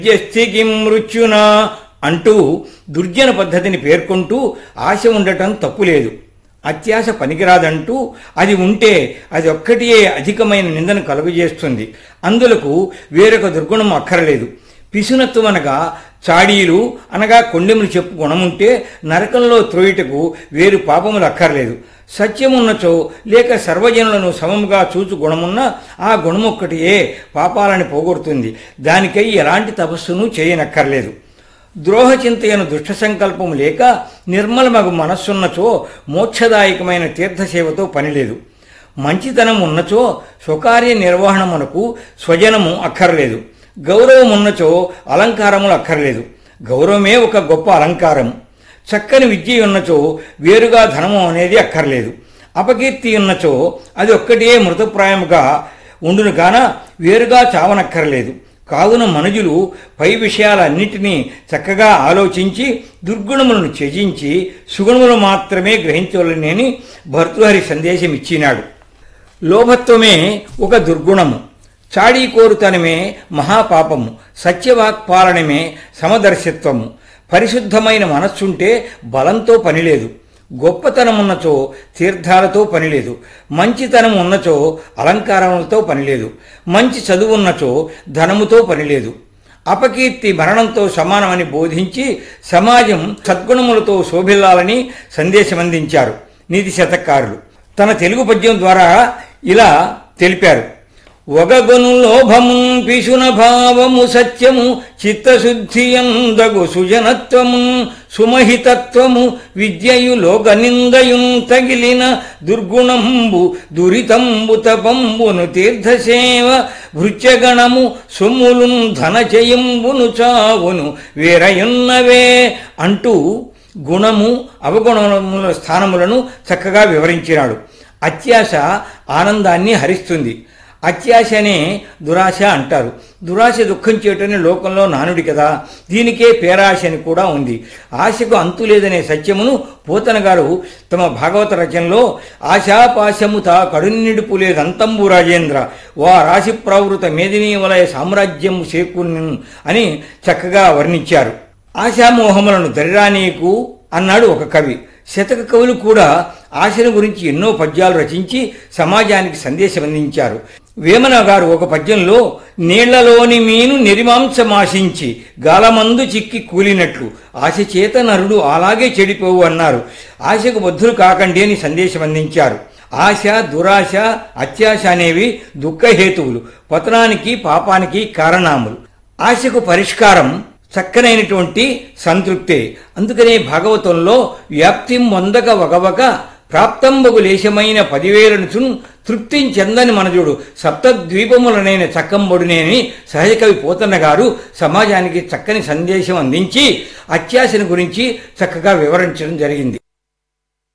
జస్తికి మృత్యున అంటూ దుర్జన పద్ధతిని పేర్కొంటూ ఆశ ఉండటం తప్పులేదు అత్యాశ పనికిరాదంటూ అది ఉంటే అది ఒక్కటియే అధికమైన నిందను కలుగజేస్తుంది అందులకు వేరొక దుర్గుణం అక్కరలేదు పిసునత్వం అనగా చాడీలు అనగా కొండెములు చెప్పు గుణముంటే నరకంలో త్రోయుటకు వేరు పాపములు అక్కర్లేదు సత్యమున్నచో లేక సర్వజనులను సమముగా చూచు గుణమున్న ఆ గుణమొక్కటియే పాపాలని పోగొడుతుంది దానికై ఎలాంటి తపస్సును చేయనక్కర్లేదు ద్రోహచింతయను దుష్ట సంకల్పము లేక నిర్మలమగు మనస్సున్నచో మోక్షదాయకమైన తీర్థసేవతో పనిలేదు మంచితనం ఉన్నచో స్వకార్య నిర్వహణమునకు స్వజనము అక్కర్లేదు గౌరవం ఉన్నచో అలంకారములు అక్కర్లేదు గౌరవమే ఒక గొప్ప అలంకారము చక్కని విద్య ఉన్నచో వేరుగా ధనము అనేది అక్కర్లేదు అపకీర్తి ఉన్నచో అది ఒక్కటే మృతప్రాయముగా ఉండును కాన వేరుగా చావనక్కర్లేదు కావున మనుజులు పై విషయాలన్నిటినీ చక్కగా ఆలోచించి దుర్గుణములను త్యజించి సుగుణములు మాత్రమే గ్రహించవలనని భర్తృహరి సందేశం ఇచ్చినాడు లోభత్వమే ఒక దుర్గుణము చాడీకోరుతనమే మహాపాపము సత్యవాక్పాలనమే సమదర్శిత్వము పరిశుద్ధమైన మనస్సుంటే బలంతో పనిలేదు గొప్పతనం ఉన్నచో తీర్థాలతో పనిలేదు మంచితనం ఉన్నచో అలంకారములతో పనిలేదు మంచి చదువు ఉన్నచో ధనముతో పనిలేదు అపకీర్తి మరణంతో సమానమని బోధించి సమాజం సద్గుణములతో శోభిల్లాలని సందేశమందించారు నీతి శతకారులు తన తెలుగు పద్యం ద్వారా ఇలా తెలిపారు ఒగగొను లోభము పిశున భావము సత్యము చిత్తశుద్ధి అందగు సుజనత్వము సుమహితత్వము విద్యయు లోక నిందయున్ తగిలిన దుర్గుణంబు దురితంబు తపంబును తీర్థసేవ భృత్యగణము సొమ్ములున్ ధనచయంబును చావును వేరయున్నవే అంటూ గుణము అవగుణముల స్థానములను చక్కగా వివరించినాడు అత్యాశ ఆనందాన్ని హరిస్తుంది అత్యాశనే దురాశ అంటారు దురాశ దుఃఖం చేయటని లోకంలో నానుడి కదా దీనికే పేరాశ అని కూడా ఉంది ఆశకు అంతు లేదనే సత్యమును పోతన గారు తమ భాగవత రచనలో ఆశాపాశము తా కడునిడుపు లేదంతంబు రాజేంద్ర వా రాశి ప్రవృత మేదినీ వలయ సామ్రాజ్యము చేకూర్ను అని చక్కగా వర్ణించారు ఆశామోహములను దరిరానీకు అన్నాడు ఒక కవి శతక కవులు కూడా ఆశల గురించి ఎన్నో పద్యాలు రచించి సమాజానికి సందేశం అందించారు వేమన గారు ఒక పద్యంలో నీళ్లలోని మీను నిర్మాంసమాశించి గాలమందు చిక్కి కూలినట్లు ఆశ చేత నరుడు అలాగే చెడిపోవు అన్నారు ఆశకు బద్ధులు కాకండి అని సందేశం అందించారు ఆశ దురాశ అత్యాశ అనేవి దుఃఖహేతువులు పతనానికి పాపానికి కారణాములు ఆశకు పరిష్కారం చక్కనైనటువంటి సంతృప్తే అందుకనే భాగవతంలో వ్యాప్తిం వందక వగవక ప్రాప్తంబగు లేశమైన పదివేలను చున్ తృప్తించెందని మనజుడు సప్తద్వీపములనైన చక్కంబడునేని సహజకవి పోతన్న గారు సమాజానికి చక్కని సందేశం అందించి అత్యాశను గురించి చక్కగా వివరించడం జరిగింది